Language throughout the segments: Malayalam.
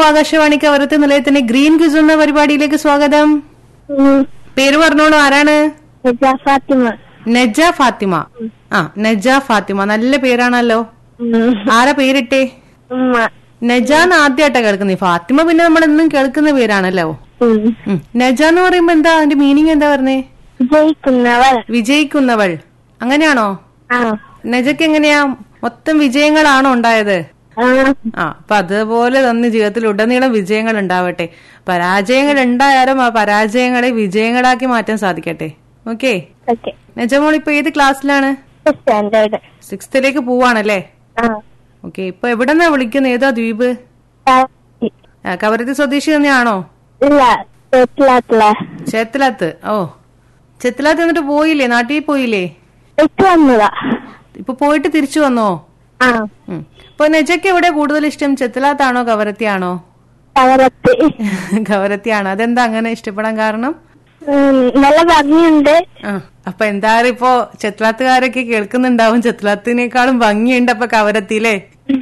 ആകാശവാണി കവരത്ത് നിലയത്തിന്റെ ഗ്രീൻ ക്വിസ് എന്ന പരിപാടിയിലേക്ക് സ്വാഗതം ഉം. പേര് പറഞ്ഞോളൂ ആരാണ് നജ ഫാത്തിമ നജ ഫാത്തിമ ആ നജ ഫാത്തിമ നല്ല പേരാണല്ലോ ഉം. ആരാ പേരിട്ടേ ഉമ്മ നജാന്ന് ആദ്യമായിട്ടാ കേൾക്കുന്നത് ഫാത്തിമ പിന്നെ നമ്മൾ എന്നും കേൾക്കുന്ന പേരാണല്ലോ ഉം. ഉം. നജ എന്ന് പറയുമ്പോ എന്താ അതിന്റെ മീനിങ് എന്താ പറഞ്ഞേ ജയിക്കുന്നവൾ വിജയിക്കുന്നവൾ അങ്ങനെയാണോ ആ നജക്ക് എങ്ങനെയാ മൊത്തം വിജയങ്ങളാണോ ഉണ്ടായത് ആ ആ അപ്പൊ അതുപോലെ തന്നെ ജീവിതത്തിൽ ഉടനീളം വിജയങ്ങൾ ഉണ്ടാവട്ടെ പരാജയങ്ങൾ ഉണ്ടായാലും ആ പരാജയങ്ങളെ വിജയങ്ങളാക്കി മാറ്റാൻ സാധിക്കട്ടെ ഓക്കെ ഓക്കെ നജമോൾ ഇപ്പൊ ഏത് ക്ലാസ്സിലാണ് സ്റ്റാൻഡേർഡ് സിക്സ്ത്തിലേക്ക് പോവാണല്ലേ ആ ഓക്കെ ഇപ്പൊ എവിടെന്നാ വിളിക്കുന്നത് ഏതാ ദ്വീപ് താത്തി. ആ, കവരത്തി സ്വദേശി തന്നെയാണോ ഇല്ല വീട്ടിലാത്തില്ല ചേത്തലാത്ത് ഓ ചേത്തലാത്ത് എന്നിട്ട് പോയില്ലേ നാട്ടിൽ പോയില്ലേ ഇട്ട് വന്നതാ ഇപ്പൊ പോയിട്ട് തിരിച്ചു വന്നോ ആ ഉം. ഇപ്പൊ നെജയ്ക്ക് എവിടെ കൂടുതൽ ഇഷ്ടം ചെത്തലാത്താണോ കവരത്തിയാണോ കവരത്ത് കവരത്തിയാണോ അതെന്താ അങ്ങനെ ഇഷ്ടപ്പെടാൻ കാരണം ഉം, നല്ല ഭംഗിയുണ്ട് ആ അപ്പൊ എന്തായാലും ഇപ്പോ ചെത്ലാത്തുകാരൊക്കെ കേൾക്കുന്നുണ്ടാവും ചെത്ലാത്തിനേക്കാളും ഭംഗിയുണ്ട് അപ്പൊ കവരത്തിയില്ലേ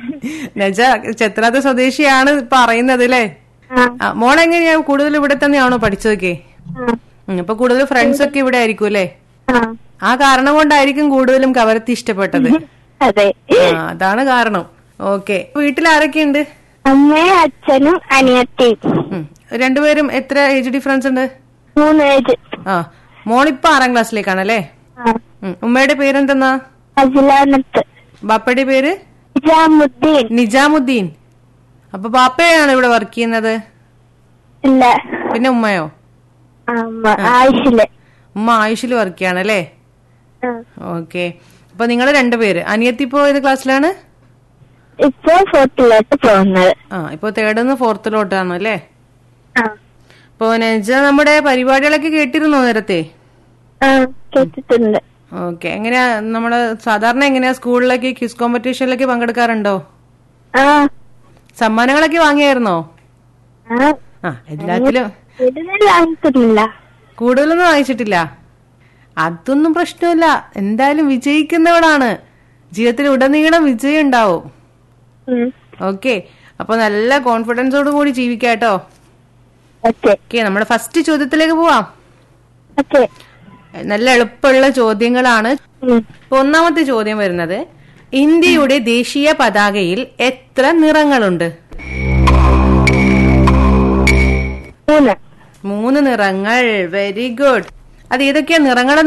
നജ ചെത്ലാത്ത് സ്വദേശിയാണ് പറയുന്നത് അല്ലേ ആ ആ, മോൾ എങ്ങനെയാ കൂടുതൽ ഇവിടെ തന്നെയാണോ പഠിച്ചതൊക്കെ ആ ഉം, ഇപ്പൊ കൂടുതൽ ഫ്രണ്ട്സ് ഒക്കെ ഇവിടെ ആയിരിക്കും അല്ലേ ആ ആ കാരണം കൊണ്ടായിരിക്കും കൂടുതലും കവരത്തി ഇഷ്ടപ്പെട്ടത് അതെ ആ അതാണ് കാരണം ഓക്കെ വീട്ടിൽ ആരൊക്കെയുണ്ട് അമ്മയും അച്ഛനും അനിയത്തിയും ഉം. രണ്ടുപേരും എത്ര ഏജ് ഡിഫറൻസ് ഉണ്ട് മൂന്ന് ഏജ് ആ മോളിപ്പോ ആറാം ക്ലാസ്സിലേക്കാണല്ലേ ആ ഉം. ഉമ്മയുടെ പേരെന്തെന്നാ അജിലാനത്ത് ബാപ്പയുടെ പേര് നിജാമുദ്ദീൻ നിജാമുദ്ദീൻ അപ്പൊ ബാപ്പയാണ് ഇവിടെ വർക്ക് ചെയ്യുന്നത് ഇല്ല പിന്നെ ഉമ്മയോ ആ, അമ്മ ആയിഷില് ഉമ്മ ആയുഷിൽ വർക്ക് ചെയ്യണല്ലേ ആ. ഓക്കെ അപ്പൊ നിങ്ങൾ രണ്ടുപേര് അനിയത്തി ഇപ്പോ ഏത് ക്ലാസ്സിലാണ് ഇപ്പൊ ഫോർത്തിലോട്ട് പോകുന്നത് ആ ഇപ്പൊ തേർഡ് നിന്ന് ഫോർത്തിലോട്ടാണ് അല്ലേ ആ അപ്പൊ നജ നമ്മുടെ പരിപാടികളൊക്കെ കേട്ടിരുന്നോ നേരത്തെ ആ കേട്ടിട്ടുണ്ട് ഓക്കെ എങ്ങനെയാ നമ്മള് സാധാരണ എങ്ങനെയാ സ്കൂളിലേക്ക് ക്വിസ് കോമ്പറ്റീഷനിലൊക്കെ പങ്കെടുക്കാറുണ്ടോ ആ സമ്മാനങ്ങളൊക്കെ വാങ്ങിയായിരുന്നോ ആ ആ എല്ലാത്തിലും കൂടുതൽ വാങ്ങിക്കുന്നില്ല കൂടുതലൊന്നും വാങ്ങിച്ചിട്ടില്ല അതൊന്നും പ്രശ്നമില്ല എന്തായാലും വിജയിക്കുന്നവളാണ് ജീവിതത്തിൽ ഉടനീളം വിജയം ഉണ്ടാവും ഉം. ഓക്കെ അപ്പൊ നല്ല കോൺഫിഡൻസോട് കൂടി ജീവിക്കാട്ടോ ഓക്കെ ഓക്കെ നമ്മുടെ ഫസ്റ്റ് ചോദ്യത്തിലേക്ക് പോവാം ഓക്കെ നല്ല എളുപ്പമുള്ള ചോദ്യങ്ങളാണ് ഉം. ഇപ്പൊ ഒന്നാമത്തെ ചോദ്യം വരുന്നത് ഇന്ത്യയുടെ ദേശീയ പതാകയിൽ എത്ര നിറങ്ങളുണ്ട് മൂന്ന് മൂന്ന് നിറങ്ങൾ വെരി ഗുഡ് അത് ഏതൊക്കെയാ നിറങ്ങൾ